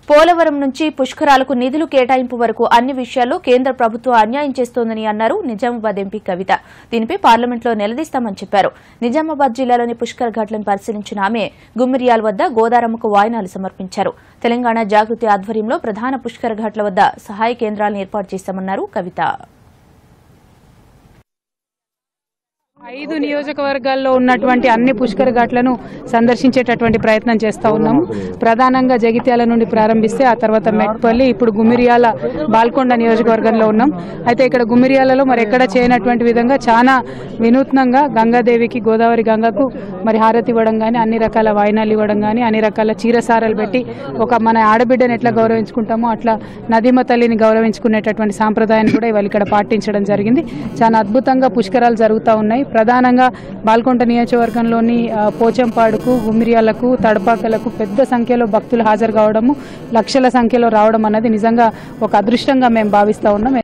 పోలవరం నుంచి పుష్కరాలకు నిధులు కేటాయింపు వరకు అన్ని విషయాల్లో కేంద్ర ప్రభుత్వం అన్యాయం చేస్తోందని అన్నారు నిజామాబాద్ ఎంపీ కవిత దీనిపై పార్లమెంట్లో నిలదీస్తామని చెప్పారు నిజామాబాద్ జిల్లాలోని పుష్కర్ ఘాట్లను పరిశీలించిన ఆమె గుమ్మిరియాల వద్ద గోదారమ్మకు వాయినాలు సమర్పించారు తెలంగాణ జాగృతి ఆధ్వర్యంలో ప్రధాన పుష్కర్ ఘాట్ల వద్ద సహాయ కేంద్రాలను ఏర్పాటు చేశామన్నారు కవిత ఐదు నియోజకవర్గాల్లో ఉన్నటువంటి అన్ని పుష్కర ఘాట్లను సందర్శించేటటువంటి ప్రయత్నం చేస్తూ ఉన్నాము ప్రధానంగా జగిత్యాల నుండి ప్రారంభిస్తే ఆ తర్వాత మెట్పల్లి ఇప్పుడు గుమిరియాల బాల్కొండ నియోజకవర్గంలో ఉన్నాం అయితే ఇక్కడ గుమిరియాలలో మరి ఎక్కడ చేయనటువంటి విధంగా చాలా వినూత్నంగా గంగాదేవికి గోదావరి గంగకు మరి హారతి ఇవ్వడం కానీ అన్ని రకాల వాయినాలు ఇవ్వడం కానీ అన్ని రకాల చీరసారలు పెట్టి ఒక మన ఆడబిడ్డను ఎట్లా గౌరవించుకుంటామో అట్లా నదీమ తల్లిని గౌరవించుకునేటటువంటి సాంప్రదాయాన్ని కూడా ఇవాళ ఇక్కడ పాటించడం జరిగింది చాలా అద్భుతంగా పుష్కరాలు జరుగుతూ ఉన్నాయి ప్రధానంగా బాల్కొండ నియోజకవర్గంలోని ఆ, పోచంపాడుకు గుమిరియాలకు తడపాకలకు పెద్ద సంఖ్యలో భక్తులు హాజరు కావడము లక్షల సంఖ్యలో రావడం అన్నది నిజంగా ఒక అదృష్టంగా మేము భావిస్తూ ఉన్నాం